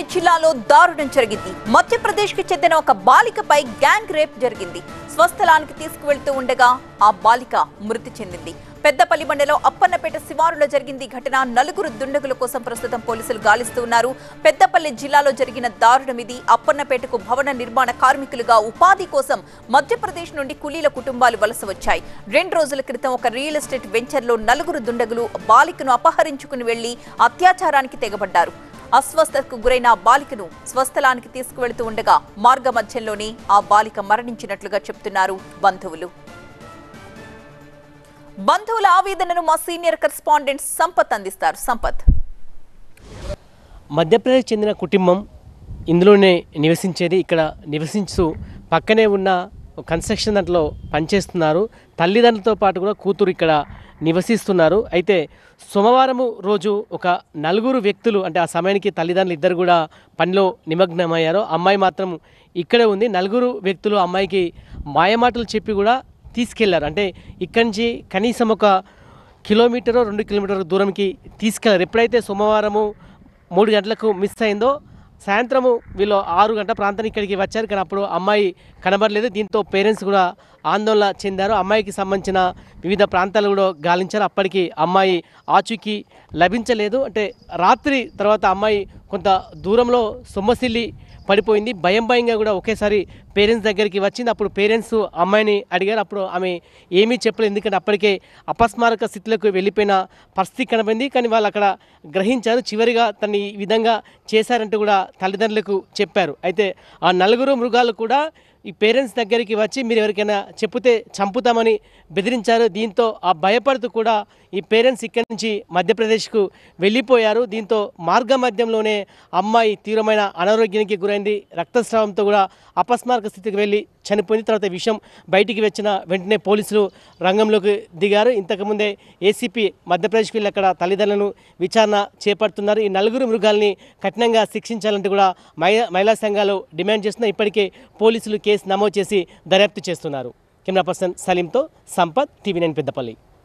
జిల్లాలో దారుణం జరిగింది మధ్యప్రదేశ్ కి చెందిన ఒక బాలికపై గ్యాంగ్ రేప్ జరిగింది స్వస్థలానికి తీసుకువెళ్తూ ఉండగా ఆ బాలిక మృతి చెందింది పెద్దపల్లి మండలో అప్పన్నపేట శివారులో జరిగింది ఈ ఘటన నలుగురు దుండగుల కోసం ప్రస్తుతం పోలీసులు గాలిస్తూ ఉన్నారు పెద్దపల్లి జిల్లాలో జరిగిన దారుణం ఇది అప్పన్నపేటకు భవన నిర్మాణ కార్మికులుగా ఉపాధి కోసం మధ్యప్రదేశ్ నుండి కూలీల కుటుంబాలు వలస వచ్చాయి రెండు రోజుల క్రితం ఒక రియల్ ఎస్టేట్ వెంచర్లో నలుగురు దుండగులు బాలికను అపహరించుకుని వెళ్లి అత్యాచారానికి తెగబడ్డారు అస్వస్థతకు గురైన ఆ బాలికను స్వస్థలానికి తీసుకువెళుతూ ఉండగా మార్గ మధ్యంలోనే ఆ బాలిక మరణించినట్లుగా చెప్తున్నారు బంధువులు బంధువుల ఆవేదనను మా సీనియర్ కరెస్పాండెంట్ సంపత్ అందిస్తారు సంపత్ మధ్యప్రదేశ్ చెందిన కుటుంబం ఇందులోనే నివసించేది ఇక్కడ నివసించు పక్కనే ఉన్న కన్స్ట్రక్షన్ దాంట్లో పనిచేస్తున్నారు తల్లిదండ్రులతో పాటు కూడా కూతురు ఇక్కడ నివసిస్తున్నారు అయితే సోమవారము రోజు ఒక నలుగురు వ్యక్తులు అంటే ఆ సమయానికి తల్లిదండ్రులు ఇద్దరు కూడా పనిలో నిమగ్నమయ్యారు అమ్మాయి మాత్రం ఇక్కడే ఉంది నలుగురు వ్యక్తులు అమ్మాయికి మాయమాటలు చెప్పి కూడా తీసుకెళ్లారు అంటే ఇక్కడి నుంచి కనీసం ఒక కిలోమీటర్ రెండు కిలోమీటర్ దూరంకి తీసుకెళ్లారు ఎప్పుడైతే సోమవారము మూడు గంటలకు మిస్ అయిందో సాయంత్రము వీళ్ళు ఆరు గంటల ప్రాంతానికి ఇక్కడికి వచ్చారు కానీ అప్పుడు అమ్మాయి కనబడలేదు దీంతో పేరెంట్స్ కూడా ఆందోళన చెందారు అమ్మాయికి సంబంధించిన వివిధ ప్రాంతాలు కూడా గాలించారు అప్పటికి అమ్మాయి ఆచూకీ లభించలేదు అంటే రాత్రి తర్వాత అమ్మాయి కొంత దూరంలో సొమ్మసిల్లి పడిపోయింది భయం భయంగా కూడా ఒకేసారి పేరెంట్స్ దగ్గరికి వచ్చింది అప్పుడు పేరెంట్స్ అమ్మాయిని అడిగారు అప్పుడు ఆమె ఏమీ చెప్పలేదు ఎందుకంటే అప్పటికే అపస్మారక స్థితిలోకి వెళ్ళిపోయిన పరిస్థితి కనబడింది కానీ వాళ్ళు అక్కడ గ్రహించారు చివరిగా తను ఈ విధంగా చేశారంటూ కూడా తల్లిదండ్రులకు చెప్పారు అయితే ఆ నలుగురు మృగాలు కూడా ఈ పేరెంట్స్ దగ్గరికి వచ్చి మీరు ఎవరికైనా చెప్తే చంపుతామని బెదిరించారు దీంతో ఆ భయపడుతూ కూడా ఈ పేరెంట్స్ ఇక్కడి నుంచి మధ్యప్రదేశ్కు వెళ్ళిపోయారు దీంతో మార్గ మధ్యంలోనే అమ్మాయి తీవ్రమైన అనారోగ్యానికి గురైంది రక్తస్రావంతో కూడా అపస్మారక స్థితికి వెళ్ళి చనిపోయింది తర్వాత ఈ విషయం బయటికి వచ్చిన వెంటనే పోలీసులు రంగంలోకి దిగారు ఇంతకుముందే ఏసీపీ మధ్యప్రదేశ్కి వెళ్ళి అక్కడ తల్లిదండ్రులను విచారణ చేపడుతున్నారు ఈ నలుగురు మృగాల్ని కఠినంగా శిక్షించాలంటూ కూడా మహిళా మహిళా సంఘాలు డిమాండ్ చేస్తున్నా ఇప్పటికే పోలీసులు కేసు నమోదు చేసి దర్యాప్తు చేస్తున్నారు కెమెరా పర్సన్ సలీంతో సంపత్ టీవీ నైన్ పెద్దపల్లి